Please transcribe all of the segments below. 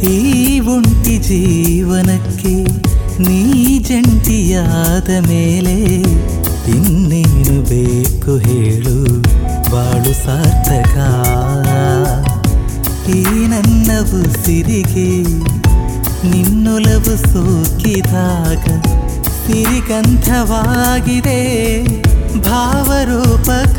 ಈ ಒಂಟಿ ಜೀವನಕ್ಕೆ ನೀ ಜಂಟಿಯಾದ ಮೇಲೆ ಇನ್ನೇನು ಬೇಕು ಹೇಳು ಬಾಳು ಸಾರ್ಥಕ ಈ ನನ್ನ ಉಸಿರಿಗೆ ನಿನ್ನೊಲವು ಸೋಕಿದಾಗ ಸಿರಿಗಂಧವಾಗಿದೆ ಭಾವರೂಪಕ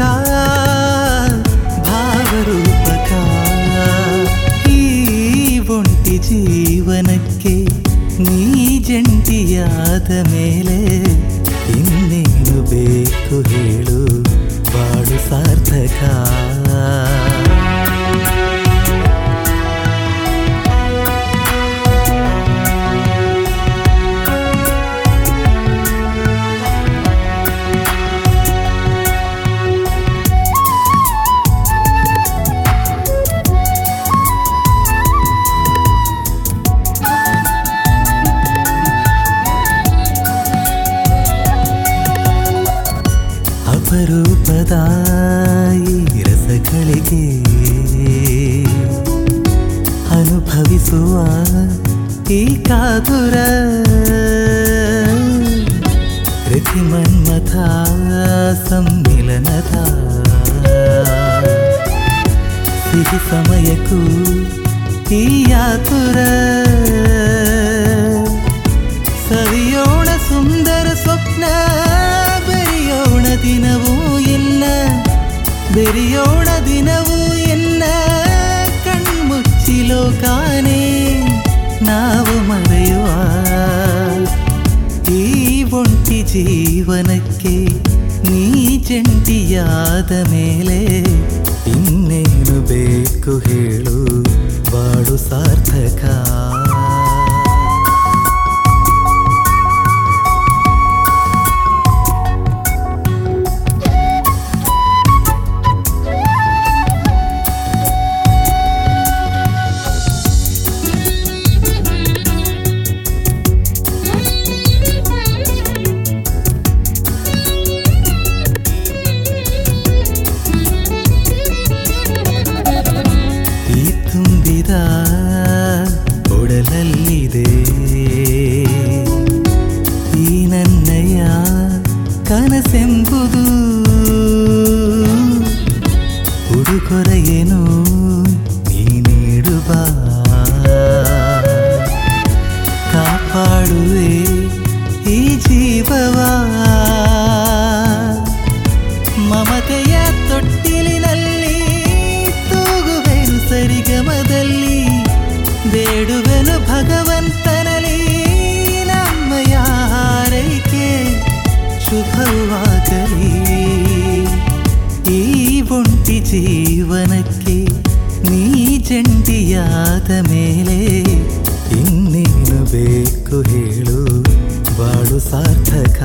ಭಾವರೂಪಕ ಈ ಒಂಟಿ ಜೀವನಕ್ಕೆ ನೀ ಜಂಟಿಯಾದ ಮೇಲೆ ಇನ್ನೇನು ಬೇಕು ಹೇಳು ಬಾಳು ಸಾರ್ಥಕ ಅಪರೂಪದ ಈ ರಸಗಳಿಗೆ ಅನುಭವಿಸುವ ಈ ಕಾತುರ ಪ್ರತಿ ಮನ್ಮಥ ಸಮ್ಮಿಲನದ ಸಿಹಿ ಸಮಯಕ್ಕೂ ಈ ಯಾತುರ ಸವಿಯೋಣ ಸುಂದರ ಸ್ವಪ್ನ ಬೆರೆಯೋಣ ದಿನವೂ ಎನ್ನ ಬೆರೆಯೋಣ ದಿನವೂ ಎನ್ನ ಕಣ್ಮುಚ್ಚಿ ಲೋಕಾನೇ ನಾವು ಮರೆಯುವ ಈ ಒಂಟಿ ಜೀವನಕ್ಕೆ ನೀ ಜಂಟಿಯಾದ ಮೇಲೆ ಇನ್ನೇನು ಬೇಕು ಹೇಳು ಬಾಳು ಸಾರ್ಥಕ ಈ ತುಂಬಿದ ಒಡಲಲ್ಲಿದೆ ಈ ನನ್ನಯ್ಯ ಕನಸೆಂಬುದು ಉಡುಗೊರೆಯೇನು ನೀ ನೀಡುವ ಕಾಪಾಡುವೆ ಈ ಜೀವವ ಮಮತೆಯ ತೊಟ್ಟಿಲಿನಲ್ಲಿ ತೂಗುವೆನು ಸರಿಗಮದಲ್ಲಿ ಬೇಡುವೆನು ಭಗವಂತನಲ್ಲಿ ನಮ್ಮಯ ಹಾರೈಕೆ ಶುಭವಾಗಲಿ ಈ ಒಂಟಿ ಜೀವನಕ್ಕೆ ನೀ ಜಂಟಿಯಾದ ಮೇಲೆ ಇನ್ನೇನು ಬೇಕು ಹೇಳು ಬಾಳು ಸಾರ್ಥಕ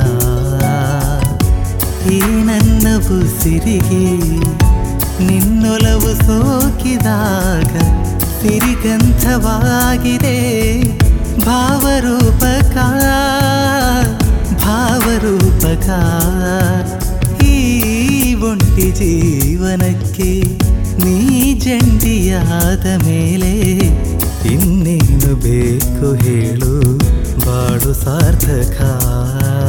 ಈ ನನ್ನ ಉಸಿರಿಗೆ ನಿನ್ನೊಲವು ಸೋಕಿದಾಗ ಸಿರಿಗಂಧವಾಗಿದೆ ಭಾವರೂಪಕ ಭಾವರೂಪಕ ಈ ಒಂಟಿ ಜೀವನಕ್ಕೆ ನೀ ಜಂಟಿಯಾದ ಮೇಲೆ ಇನ್ನೇನು ಬೇಕು ಹೇಳು ಬಾಳು ಸಾರ್ಥಕ